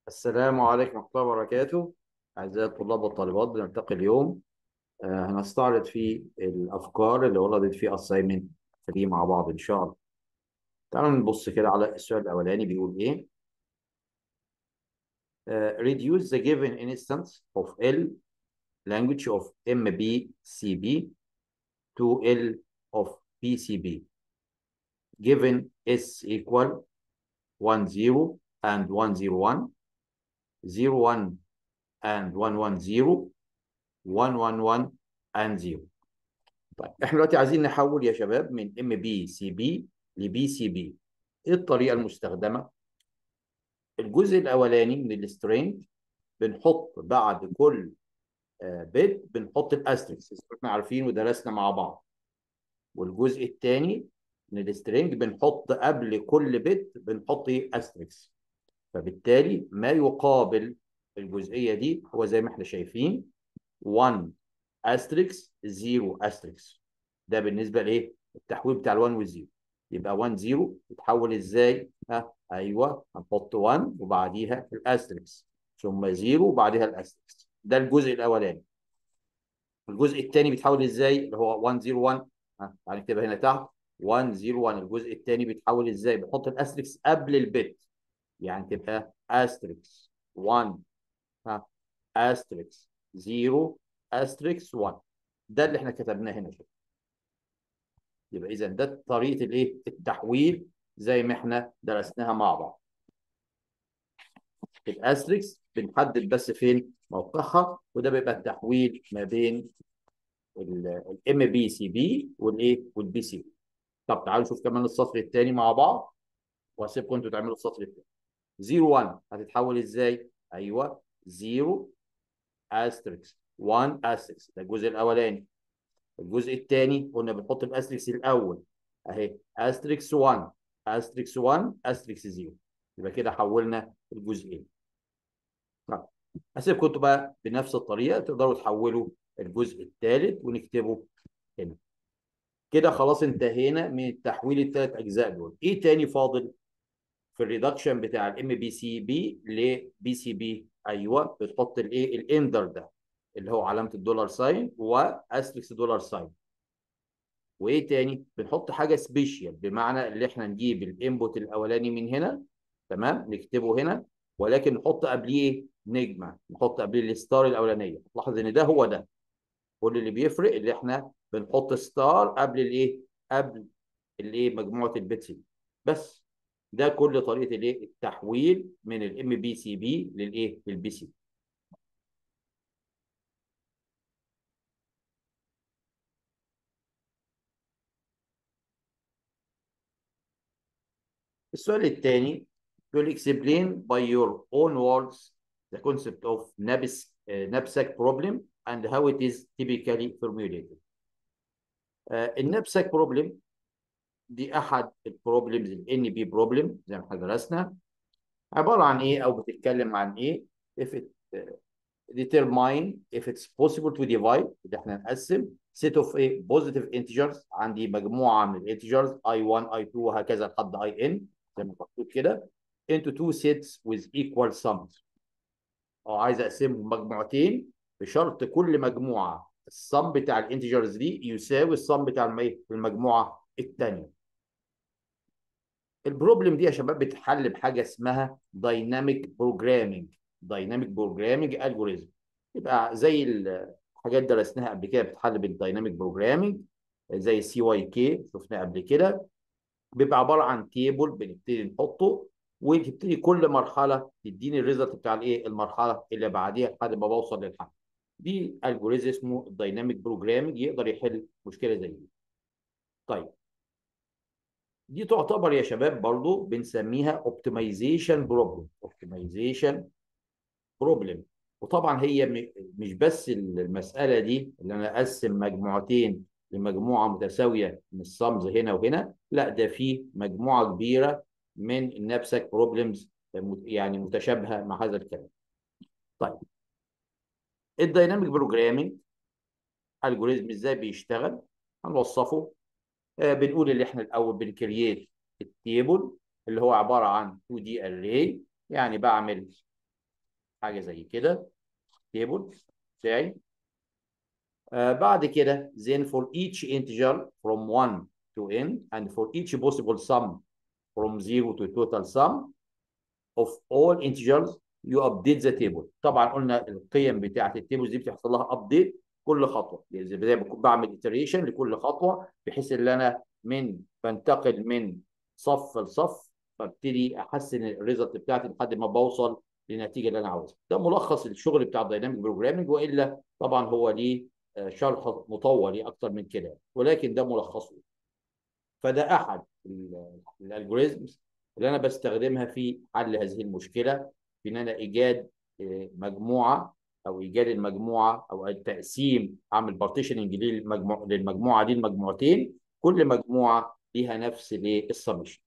السلام عليكم ورحمة الله وبركاته أعزائي الطلاب والطالبات بنلتقي اليوم آه، هنستعرض فيه الأفكار اللي وردت في assignment 3 مع بعض إن شاء الله تعالوا نبص كده على السؤال الأولاني بيقول إيه آه، reduce the given instance of L language of MBCB to L of PCB given S equal 1 0 and 1 0 1 0 1 and 1 1 0 1 1 1 and 0 طيب احنا دلوقتي عايزين نحول يا شباب من ام بي سي بي لبي سي بي ايه الطريقه المستخدمه الجزء الاولاني من السترينج بنحط بعد كل بيت بنحط الاستريكس احنا عارفين ودرسنا مع بعض والجزء الثاني من السترينج بنحط قبل كل بيت بنحط استريكس فبالتالي ما يقابل الجزئيه دي هو زي ما احنا شايفين 1 استريكس 0 استريكس ده بالنسبه لايه التحويل بتاع ال1 وال0 يبقى 1 0 يتحول ازاي ها ايوه هنحط 1 وبعديها الاستريكس ثم 0 وبعديها الاستريكس ده الجزء الاولاني الجزء الثاني بيتحول ازاي اللي هو 1 0 1 ها هنكتبها هنا تحت 1 0 1 الجزء الثاني بيتحول ازاي بنحط الاستريكس قبل البت يعني تبقى استريكس 1 ها استريكس 0 استريكس 1 ده اللي احنا كتبناه هنا كده يبقى اذا ده طريقه الايه التحويل زي ما احنا درسناها مع بعض الاستريكس بنحدد بس فين موقعها وده بيبقى التحويل ما بين الام بي سي بي والايه والبي سي بي طب تعالوا نشوف كمان السطر الثاني مع بعض وهسيبكم انتوا تعملوا السطر الثاني 0 1 هتتحول ازاي ايوه 0 استريكس 1 استريكس ده الجزء الاولاني الجزء الثاني قلنا بنحط الاستريكس الاول اهي استريكس 1 استريكس 1 استريكس 0 يبقى كده حولنا الجزئين طيب هسيبكم انتوا بقى بنفس الطريقه تقدروا تحولوا الجزء الثالث ونكتبه هنا كده خلاص انتهينا من تحويل الثلاث اجزاء دول ايه تاني فاضل في الريدكشن بتاع الام بي سي بي لبي سي بي ايوه بتحط الايه الاندر ده اللي هو علامه الدولار ساين واستريكس دولار ساين وايه تاني بنحط حاجه سبيشال بمعنى اللي احنا نجيب الانبوت الاولاني من هنا تمام نكتبه هنا ولكن نحط قبليه نجمه نحط قبليه الستار الاولانيه لاحظ ان ده هو ده كل اللي بيفرق اللي احنا بنحط ستار قبل الايه قبل الايه مجموعه البيتس دي بس ده كل طريقه الايه التحويل من الام بي سي بي للايه للبي سي السؤال الثاني بيقول explain by your own words the concept of knapsack uh, knapsack problem and how it is typically formulated. Uh, النابساك بروبلم دي احد البروبلمز الان بي بروبلم زي ما احنا درسنا عباره عن ايه او بتتكلم عن ايه if it uh, determine if it's possible to divide اللي احنا نقسم set of a positive integers عندي مجموعه من الانتجرز i1 i2 وهكذا لحد in زي ما مكتوب كده into two sets with equal sums اه عايز اقسمهم مجموعتين بشرط كل مجموعه الصم بتاع الانتجرز دي يساوي الصم بتاع المجموعه الثانيه البروبلم دي يا شباب بتحل بحاجه اسمها دايناميك بروجرامينج دايناميك بروجرامينج الجوريزم يبقى زي الحاجات درسناها قبل كده بتحل بالدايناميك بروجرامينج زي سي واي كي شفناه قبل كده بيبقى عباره عن تيبل بنبتدي نحطه وتبتدي كل مرحله تديني الريزلت بتاع الايه المرحله اللي بعديها لحد ما بوصل للحل دي الجوريزم اسمه الدايناميك بروجرامينج يقدر يحل مشكله زي دي طيب دي تعتبر يا شباب برضو بنسميها اوبتمايزيشن بروبلم اوبتمايزيشن بروبلم وطبعا هي مش بس المساله دي اللي انا اقسم مجموعتين لمجموعه متساويه من السمز هنا وهنا لا ده في مجموعه كبيره من النابساك بروبلمز يعني متشابهه مع هذا الكلام طيب الدايناميك بروجرامينج الجوريزم ازاي بيشتغل هنوصفه آه بنقول اللي احنا الاول بنكرييت التيبل اللي هو عباره عن 2 دي اري يعني بعمل حاجه زي كده تيبل بتاعي آه بعد كده then for each integer from 1 to n and for each possible sum from 0 to total sum of all integers you update the table طبعا قلنا القيم بتاعه التيبلز دي بتحصل لها ابديت كل خطوه يعني زي بكون بعمل iteration لكل خطوه بحيث ان انا من بنتقل من صف لصف فابتدي احسن الريزلت بتاعتي لحد ما بوصل للنتيجه اللي انا عاوزها ده ملخص الشغل بتاع الدايناميك بروجرامنج والا طبعا هو ليه شرح مطول ليه اكتر من كده ولكن ده ملخصه فده احد الالجوريزمز اللي انا بستخدمها في حل هذه المشكله في ان انا ايجاد مجموعه او ايجاد المجموعه او التقسيم اعمل بارتيشننج للمجموعه للمجموعه دي لمجموعتين كل مجموعه ليها نفس السمشن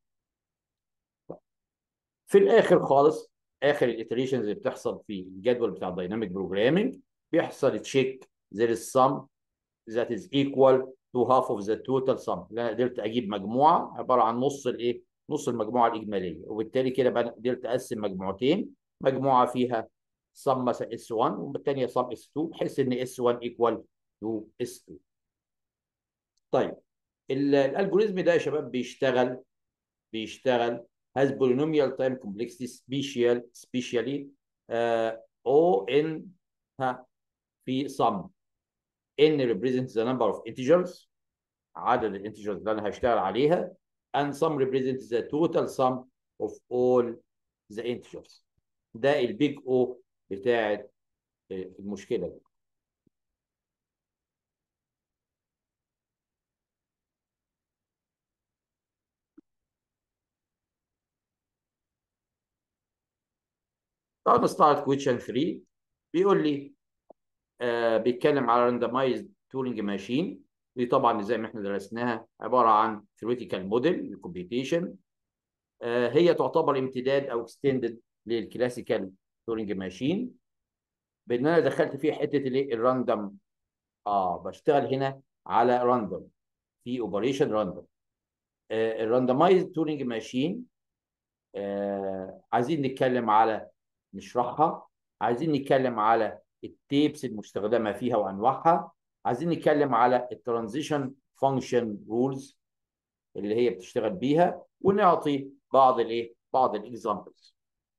في الاخر خالص اخر الاتريشنز اللي بتحصل في الجدول بتاع الدايناميك بروجرامنج بيحصل تشيك there is sum that is equal to half of the total sum اللي انا قدرت اجيب مجموعه عباره عن نص الايه نص المجموعه الاجماليه وبالتالي كده بقى قدرت اقسم مجموعتين مجموعه فيها sum مثلا S1 والثانيه sum S2 بحيث ان S1 equal to S2 طيب الالجوريزم ده يا شباب بيشتغل بيشتغل has polynomial time complexity special specially uh, O n ها في sum n represents the number of integers عدد الانتجرز اللي انا هشتغل عليها and sum represents the total sum of all the integers ده البيج او بتاعت المشكله دي طبعا ستارت كويشن 3 بيقول لي آه بيتكلم على راندمايزد تورنج ماشين دي طبعا زي ما احنا درسناها عباره عن ثيوريتيكال موديل الكمبيوتيشن آه هي تعتبر امتداد او اكستندد للكلاسيكال تورنج ماشين بان انا دخلت فيه حته الايه الراندوم اه بشتغل هنا على راندوم في اوبريشن راندوم آه الراندمايزد تورنج ماشين آه عايزين نتكلم على نشرحها عايزين نتكلم على التيبس المستخدمه فيها وانواعها عايزين نتكلم على الترانزيشن فانكشن رولز اللي هي بتشتغل بيها ونعطي بعض الايه بعض الاكزامبلز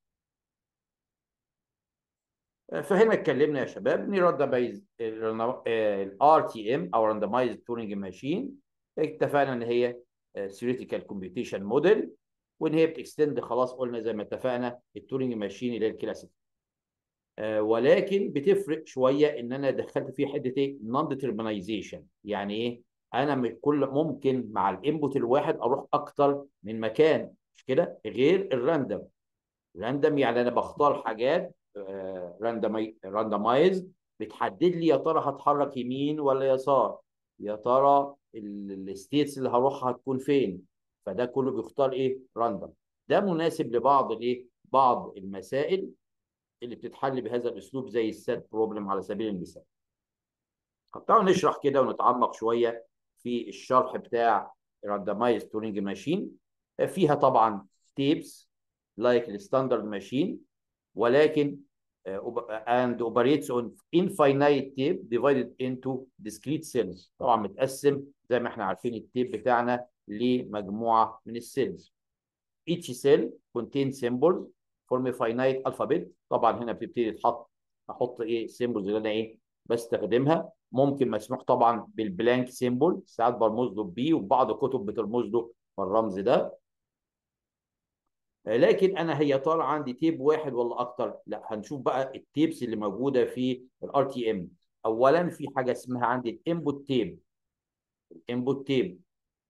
فهنا اتكلمنا يا شباب نراندمايز الار تي ام او راندمايز تورنج ماشين اتفقنا ان هي ثيوريتيكال كومبيوتيشن موديل وان هي بتكستند خلاص قلنا زي ما اتفقنا التورنج ماشين اللي هي الكلاسيك آه ولكن بتفرق شويه ان انا دخلت فيه حته ايه نون ديترمينايزيشن يعني ايه انا كل ممكن مع الانبوت الواحد اروح اكتر من مكان مش كده غير الراندوم راندوم يعني انا بختار حاجات آه راندمايز بتحدد لي يا ترى هتحرك يمين ولا يسار يا ترى الستيتس اللي هروحها هتكون فين فده كله بيختار ايه راندوم ده مناسب لبعض الايه بعض المسائل اللي بتتحل بهذا الاسلوب زي السات بروبلم على سبيل المثال تعالوا نشرح كده ونتعمق شويه في الشرح بتاع راندمايز تورينج ماشين فيها طبعا تيبس لايك الستاندرد ماشين ولكن and operates on infinite tape divided into discrete cells طبعا متقسم زي ما احنا عارفين التيب بتاعنا لمجموعه من السيلز each cell contains symbols form finite alphabet طبعا هنا بتبتدي تحط احط ايه سيمبلز اللي انا ايه بستخدمها ممكن مسموح طبعا بالبلانك سيمبل ساعات برمز له بي وبعض الكتب بترمز له بالرمز ده لكن انا هي طالع عندي تيب واحد ولا اكتر لا هنشوف بقى التيبس اللي موجوده في الار تي ام اولا في حاجه اسمها عندي الانبوت تيب الانبوت تيب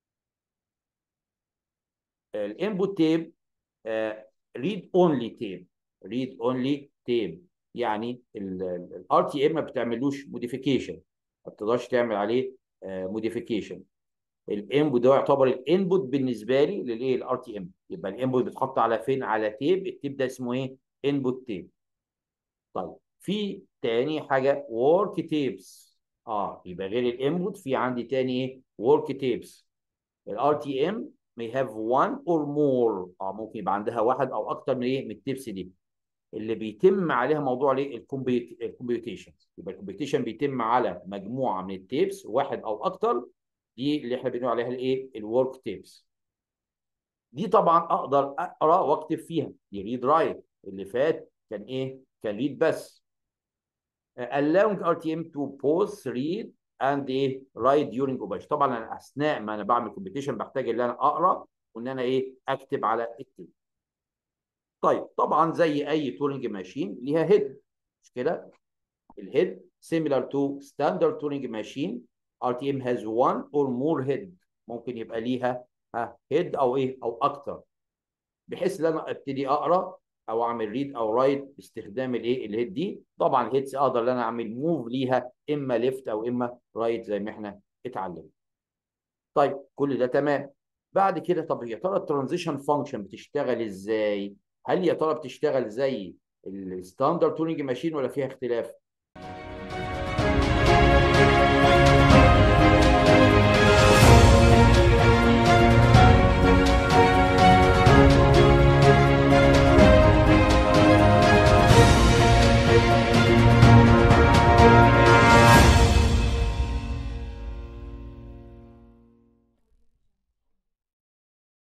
الانبوت تيب ريد اونلي تيب ريد اونلي تيب يعني الار تي ام ما بتعملوش موديفيكيشن ما بتقدرش تعمل عليه موديفيكيشن الانبوت ده يعتبر الانبوت بالنسبه لي للايه الار تي ام يبقى الانبوت بيتحط على فين على تيب التيب ده اسمه ايه انبوت تيب طيب في تاني حاجه ورك تيبس اه يبقى غير الانبوت في عندي تاني ايه ورك تيبس الار تي ام may have one or more اه ممكن يبقى عندها واحد او اكتر من ايه من التيبس دي اللي بيتم عليها موضوع الايه الكمبيوتيشن يبقى الكمبيوتيشن بيتم على مجموعه من التيبس واحد او اكتر دي اللي احنا بنقول عليها الايه الورك تيبس دي طبعا اقدر اقرا واكتب فيها دي ريد رايت اللي فات كان ايه كان ريد بس allowing RTM to pause read and ايه write during operation طبعا انا اثناء ما انا بعمل كومبيتيشن بحتاج ان انا اقرا وان انا ايه اكتب على التيب طيب طبعا زي اي تورنج ماشين ليها هيد مش كده الهيد similar to standard Turing machine RTM has one or more head ممكن يبقى ليها ها هيد او ايه او اكتر بحيث ان انا ابتدي اقرا او اعمل ريد او رايت باستخدام الايه الهيد دي طبعا الهيدز اقدر ان انا اعمل موف ليها اما ليفت او اما رايت زي ما احنا اتعلمنا طيب كل ده تمام بعد كده طب يا ترى الترانزيشن فانكشن بتشتغل ازاي هل يا ترى بتشتغل زي الستاندرد تورنج ماشين ولا فيها اختلاف